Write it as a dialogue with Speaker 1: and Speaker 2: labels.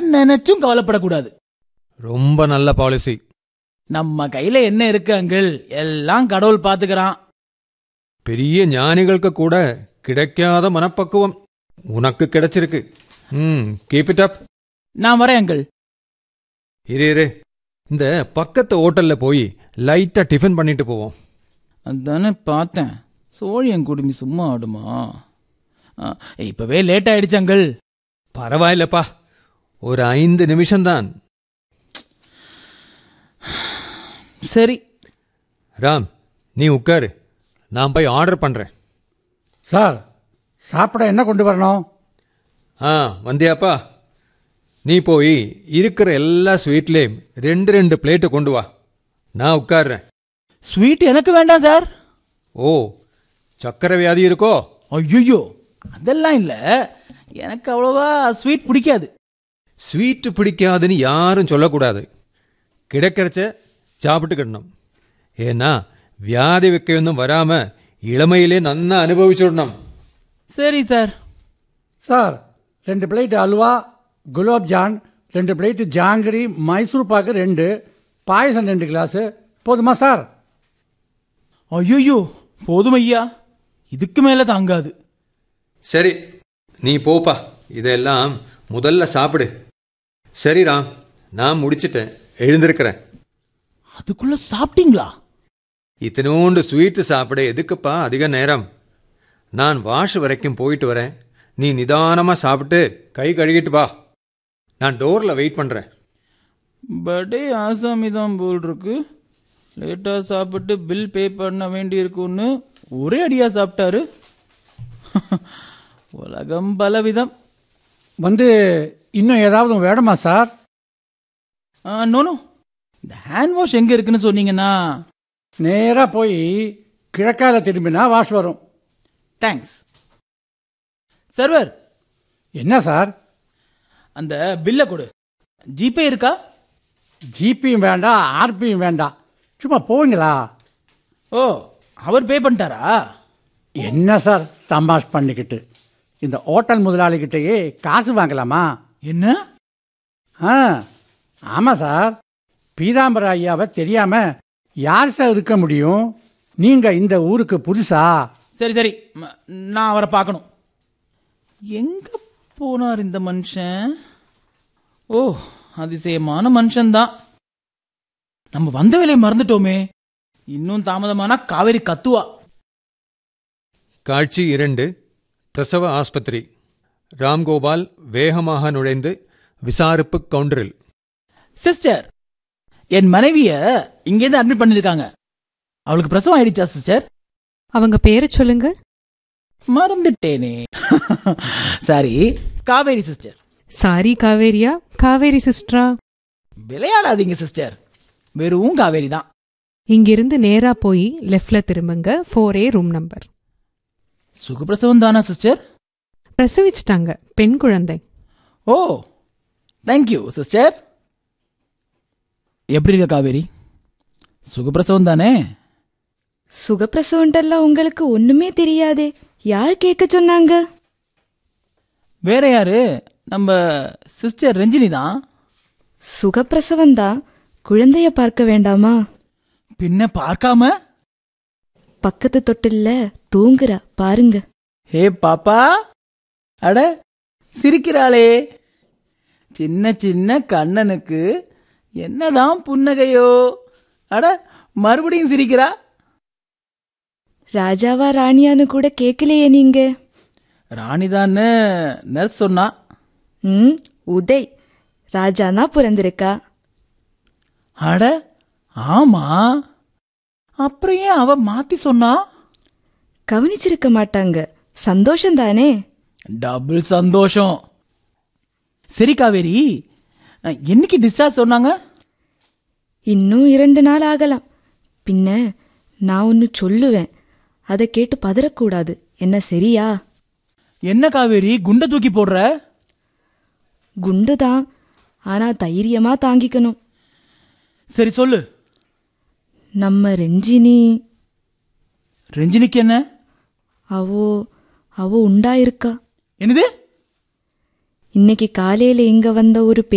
Speaker 1: நினைச்சும் கவலைப்படக்கூடாது
Speaker 2: ரொம்ப நல்ல பாலிசி
Speaker 1: நம்ம கையில என்ன இருக்கு அங்கிள் எல்லாம் கடவுள் பாத்துக்கிறான்
Speaker 2: பெரிய ஞானிகளுக்கு கூட கிடைக்காத மனப்பக்குவம் உனக்கு கிடைச்சிருக்கு ம் கீப் இட் அப்
Speaker 1: நான் வரேன் அங்கிள்
Speaker 2: இரு இரு இந்த பக்கத்து ஹோட்டல்ல போய் லைட்டா டிஃபன் பண்ணிட்டு போவோம்
Speaker 1: அதானே பார்த்தேன் சோழியன் குடுமி சும்மா ஆடுமா ஆ, இப்பவே லேட் ஆயிடுச்சு அங்கிள்
Speaker 2: பரவாயில்லப்பா ஒரு ஐந்து நிமிஷம்தான்
Speaker 1: சரி
Speaker 2: ராம் நீ உட்காரு நான் போய் ஆர்டர் பண்றேன்
Speaker 3: சார் சாப்பிட என்ன கொண்டு வரணும்
Speaker 2: ஆ வந்தியாப்பா நீ போய் இருக்கிற எல்லா ஸ்வீட்லேயும் ரெண்டு ரெண்டு பிளேட்டு கொண்டு வா நான் உட்கார்றேன்
Speaker 1: ஸ்வீட் எனக்கு வேண்டாம் சார்
Speaker 2: ஓ சக்கரை வியாதி இருக்கோ
Speaker 1: ஐயோ அதெல்லாம் இல்ல எனக்கு அவ்வளவா ஸ்வீட் பிடிக்காது
Speaker 2: ஸ்வீட்டு பிடிக்காதுன்னு யாரும் சொல்லக்கூடாது கிடைக்கிறச்ச சாப்பிட்டுக்கிடணும் ஏன்னா வியாதி வைக்கையொன்னும் வராம இளமையிலே நன்னா அனுபவிச்சுடணும்
Speaker 1: சரி சார்
Speaker 3: சார் ரெண்டு பிளேட் அல்வா குலாப் ஜான் ரெண்டு பிளேட் ஜாங்கிரி மைசூர் பாக்கு ரெண்டு பாயசம் ரெண்டு கிளாஸு போதுமா சார்
Speaker 1: ஐயோ போதும் ஐயா இதுக்கு மேல தாங்காது
Speaker 2: சரி நீ போப்பா இதெல்லாம் முதல்ல சாப்பிடு சரி ராம் நான் முடிச்சிட்டேன் எழுந்திருக்கிறேன்
Speaker 1: அதுக்குள்ள சாப்பிட்டீங்களா
Speaker 2: இத்தினோண்டு ஸ்வீட்டு சாப்பிட எதுக்குப்பா அதிக நேரம் நான் வாஷ் வரைக்கும் போயிட்டு வரேன் நீ நிதானமா சாப்பிட்டு கை கழுகிட்டு வா நான் டோர்ல வெயிட் பண்றேன்
Speaker 1: பர்த்டே ஆசாமி தான் போல் இருக்கு லேட்டாக சாப்பிட்டு பில் பே பண்ண வேண்டியிருக்குன்னு ஒரே அடியாக சாப்பிட்டாரு உலகம் பலவிதம்
Speaker 3: வந்து இன்னும் ஏதாவது வேணுமா சார்
Speaker 1: நோனோ இந்த ஹேண்ட் வாஷ் எங்கே இருக்குன்னு சொன்னீங்கன்னா
Speaker 3: நேராக போய் கிழக்கால திரும்பினா வாஷ் வரும்
Speaker 1: தேங்க்ஸ் சர்வர்
Speaker 3: என்ன சார்
Speaker 1: அந்த பில்லை கொடு ஜிபே இருக்கா
Speaker 3: ஜிபியும் வேண்டாம் ஆர்பியும் வேண்டாம் சும்மா போவீங்களா
Speaker 1: ஓ அவர் பே பண்ணிட்டாரா
Speaker 3: என்ன சார் தமாஷ் பண்ணிக்கிட்டு இந்த ஹோட்டல் முதலாளிகிட்டயே காசு வாங்கலாமா
Speaker 1: என்ன
Speaker 3: ஆ ஆமாம் சார் பீதாம்பர ஐயாவை தெரியாம யார் சார் இருக்க முடியும் நீங்க இந்த ஊருக்கு புதுசா
Speaker 1: சரி சரி ம- நான் அவரை பார்க்கணும் எங்க போனார் இந்த மனுஷன் ஓ அதிசயமான மனுஷன்தான் நம்ம வந்த வேலையை மறந்துட்டோமே இன்னும் தாமதமானா காவேரி கத்துவா
Speaker 2: காட்சி இரண்டு பிரசவ ஆஸ்பத்திரி ராம்கோபால் வேகமாக நுழைந்து விசாரிப்பு கவுண்டரில்
Speaker 1: சிஸ்டர் என் மனைவிய இங்கேருந்து அட்மிட் பண்ணிருக்காங்க அவளுக்கு பிரசவம் ஆயிடுச்சா சிஸ்டர்
Speaker 4: அவங்க பேரை சொல்லுங்க
Speaker 1: மறந்துட்டேனே சாரி காவேரி சிஸ்டர்
Speaker 4: சாரி காவேரியா காவேரி சிஸ்டரா
Speaker 1: விளையாடாதீங்க சிஸ்டர் வெறும் காவேரி தான்
Speaker 4: இங்கிருந்து நேரா போய் லெஃப்ட்ல திரும்புங்க ஃபோர் ஏ ரூம் நம்பர்
Speaker 1: சுகப்பிரசவம் தானா சிஸ்டர்
Speaker 4: பிரசவிச்சிட்டாங்க பெண் குழந்தை
Speaker 1: ஓ தேங்க்யூ சிஸ்டர் எப்படி இருக்க காவேரி சுகப்பிரசவம் தானே
Speaker 5: சுகப்பிரசவன்ட்டெல்லாம் உங்களுக்கு ஒண்ணுமே தெரியாதே யார் கேட்க சொன்னாங்க
Speaker 1: வேற யாரு நம்ம சிஸ்டர் ரஞ்சினி தான்
Speaker 5: சுகப்பிரசவம் தான் குழந்தைய பார்க்க வேண்டாமா
Speaker 1: பின்ன பார்க்காம
Speaker 5: பக்கத்து தொட்டில்ல தூங்குறா பாருங்க
Speaker 1: ஹே பாப்பா அட சிரிக்கிறாளே சின்ன சின்ன கண்ணனுக்கு என்னதான் புன்னகையோ அட மறுபடியும் சிரிக்கிறா
Speaker 5: ராஜாவா ராணியான்னு கூட கேட்கலையே நீங்க
Speaker 1: ராணிதான்னு நர்ஸ் சொன்னா
Speaker 5: ம் உதய் ராஜானா பிறந்திருக்கா
Speaker 1: அட ஆமா அப்புறம் ஏன் அவ மாத்தி சொன்னா
Speaker 5: கவனிச்சிருக்க மாட்டாங்க சந்தோஷம் தானே
Speaker 1: டபுள் சந்தோஷம் சரி காவேரி அஹ், என்னைக்கு டிஸ்சார்ஜ் சொன்னாங்க
Speaker 5: இன்னும் இரண்டு நாள் ஆகலாம் பின்ன நான் ஒன்னு சொல்லுவேன் அதை கேட்டு பதறக்கூடாது என்ன சரியா
Speaker 1: என்ன காவேரி குண்டை தூக்கி போடுற
Speaker 5: குண்டுதான் ஆனா தைரியமா தாங்கிக்கணும்
Speaker 1: சரி சொல்லு
Speaker 5: நம்ம ரெஞ்சினி
Speaker 1: ரஞ்சினிக்கு என்ன
Speaker 5: அவோ அவோ உண்டாயிருக்கா
Speaker 1: என்னது
Speaker 5: இன்னைக்கு காலையில இங்க வந்த ஒரு